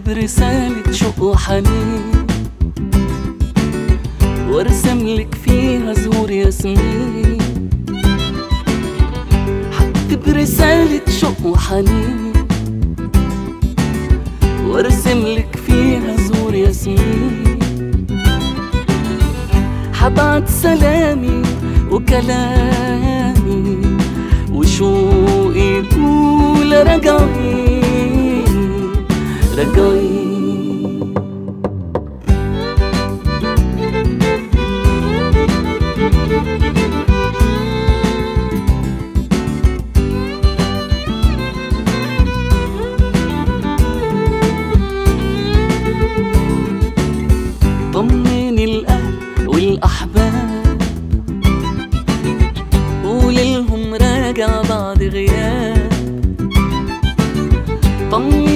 رسالة شوق وحنين وارسم لك فيها زهور ياسمين حكتب رسالة شوق وحنين وارسم لك فيها زهور ياسمين حبعت سلامي وكلامي وشوقي يقول رجعي رجعي طمني الأهل والأحباب قوللهم راجع بعد غياب طمني